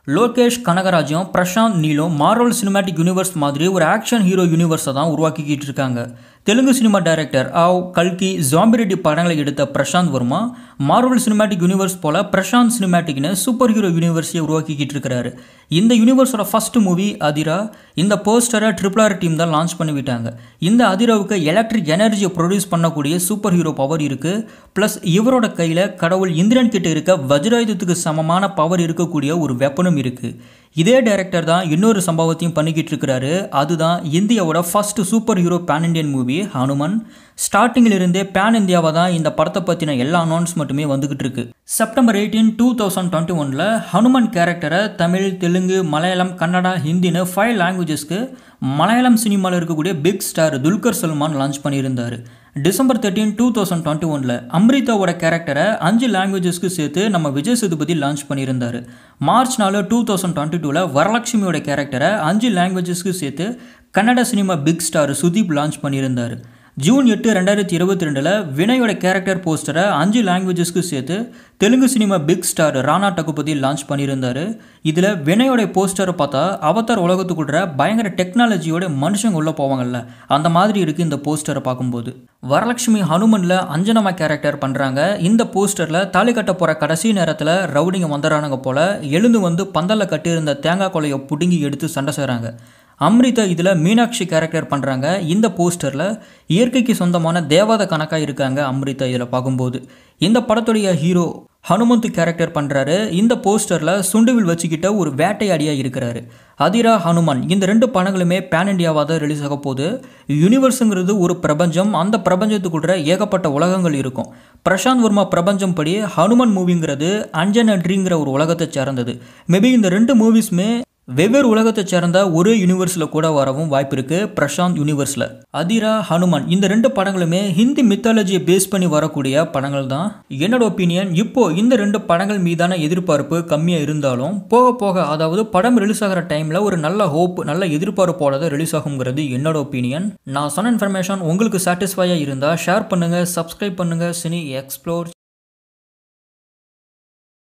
லோகேஷ் கனகராஜும் பிரசாந்த் நீலும் Marvel cinematic universe மாதிரி ஒரு ஆக்ஷன் ஹீரோ யூனிவர்ஸை தான் உருவாக்கிக்கிட்டு இருக்காங்க தெலுங்கு சினிமா டைரக்டர் ஆவ் கல்கி ஜாம்பிரெட்டி படங்களை எடுத்த Prashanth Varma Marvel cinematic universe போல பிரசாந்த் சினிமாட்டிக்னு சூப்பர் ஹீரோ யூனிவர்ஸையை உருவாக்கிக்கிட்டு இருக்கிறாரு இந்த யூனிவர்ஸோட ஃபர்ஸ்ட் மூவி அதிரா இந்த போஸ்டரை ட்ரிபிள் ஆர் டீம் தான் லான்ச் பண்ணி விட்டாங்க இந்த அதிராவுக்கு எலக்ட்ரிக் எனர்ஜியை ப்ரொடியூஸ் பண்ணக்கூடிய சூப்பர் ஹீரோ பவர் இருக்குது ப்ளஸ் இவரோட கையில் கடவுள் இந்திரன் கிட்ட இருக்க வஜ்ராயுதத்துக்கு சமமான பவர் இருக்கக்கூடிய ஒரு வெப்பனும் இருக்குது இதே டைரக்டர் தான் இன்னொரு சம்பவத்தையும் பண்ணிக்கிட்டு இருக்கிறாரு அதுதான் இந்தியாவோட first super hero pan Indian movie Hanuman ஸ்டார்டிங்கில் இருந்தே பேன் இந்தியாவை தான் இந்த படத்தை பற்றின எல்லா அனௌன்ஸ்மெண்ட்டுமே வந்துகிட்டு இருக்கு September eighteen two thousand twenty ஒனில் ஹனுமன் கேரக்டரை தமிழ் தெலுங்கு மலையாளம் கன்னடா ஹிந்தின்னு ஃபைவ் லாங்குவேஜஸ்க்கு மலையாளம் சினிமாவில் இருக்கக்கூடிய big star Dulquer Salmaan launch பண்ணியிருந்தார் December thirteen two thousand twenty ஒனில் அம்ரிதாவோட கேரக்டரை அஞ்சு லாங்குவேஜஸ்க்கு சேர்த்து நம்ம விஜய் சேதுபதி லான்ச் பண்ணியிருந்தார் மார்ச் நாலு டூ தௌசண்ட் டுவெண்ட்டி டூவில் வரலட்சுமியோட கேரக்டரை அஞ்சு லாங்குவேஜஸ்க்கு சேர்த்து Kannada cinema big star Sudeep launch பண்ணியிருந்தார் ஜூன் எட்டு ரெண்டாயிரத்தி இருபத்தி ரெண்டில் வினயோட கேரக்டர் போஸ்டரை அஞ்சு லாங்குவேஜஸ்க்கு சேர்த்து Telugu cinema big star Rana Daggubati launch பண்ணியிருந்தார் இதில் வினயோட போஸ்டரை பார்த்தா அவதார் உலகத்துக்குள்ள பயங்கர டெக்னாலஜியோட மனுஷங்க உள்ளே போவாங்கல்ல அந்த மாதிரி இருக்குது இந்த போஸ்டரை பார்க்கும்போது வரலட்சுமி ஹனுமனில் அஞ்சனமா கேரக்டர் பண்ணுறாங்க இந்த போஸ்டரில் தாலி கட்ட போகிற கடைசி நேரத்தில் ரவுடிங்க வந்துடுறானுங்க போல் எழுந்து வந்து பந்தலில் கட்டியிருந்த தேங்காய் கொலையை பிடுங்கி எடுத்து சண்டை செய்கிறாங்க அம்ரிதா இதில் மீனாட்சி கேரக்டர் பண்ணுறாங்க இந்த போஸ்டரில் இயற்கைக்கு சொந்தமான தேவாத கணக்காக இருக்காங்க அம்ரிதா இதில் பார்க்கும்போது இந்த படத்துடைய ஹீரோ ஹனுமந்த் கேரக்டர் பண்ணுறாரு இந்த போஸ்டரில் சுண்டுவில் வச்சுக்கிட்ட ஒரு வேட்டையாடியாக இருக்கிறாரு அதிரா ஹனுமான் இந்த ரெண்டு படங்களுமே பேன் இண்டியாவாக தான் ரிலீஸ் ஆக போகுது யூனிவர்ஸுங்கிறது ஒரு பிரபஞ்சம் அந்த பிரபஞ்சத்துக்குள்ள ஏகப்பட்ட உலகங்கள் இருக்கும் பிரசாந்த் வர்மா பிரபஞ்சம் படி ஹனுமன் மூவிங்கிறது அஞ்சன் ட்ரீங்கிற ஒரு உலகத்தை சேர்ந்தது மேபி இந்த ரெண்டு மூவிஸுமே வெவ்வேறு உலகத்தை சேர்ந்த ஒரே யூனிவர்ஸில் கூட வரவும் வாய்ப்பு இருக்குது பிரசாந்த் யூனிவர்ஸில் அதிரா ஹனுமான் இந்த ரெண்டு படங்களுமே ஹிந்தி மித்தாலஜியை பேஸ் பண்ணி வரக்கூடிய படங்கள் தான் என்னோட ஒப்பீனியன் இப்போ இந்த ரெண்டு படங்கள் மீதான எதிர்பார்ப்பு கம்மியாக இருந்தாலும் போக போக அதாவது படம் ரிலீஸ் ஆகிற டைமில் ஒரு நல்ல ஹோப் நல்ல எதிர்பார்ப்போட தான் ரிலீஸ் ஆகுங்கிறது என்னோட ஒப்பீனியன் நான் சொன்ன இன்ஃபர்மேஷன் உங்களுக்கு சாட்டிஸ்ஃபையாக இருந்தால் ஷேர் பண்ணுங்கள் சப்ஸ்கிரைப் பண்ணுங்கள் சினி எக்ஸ்ப்ளோர்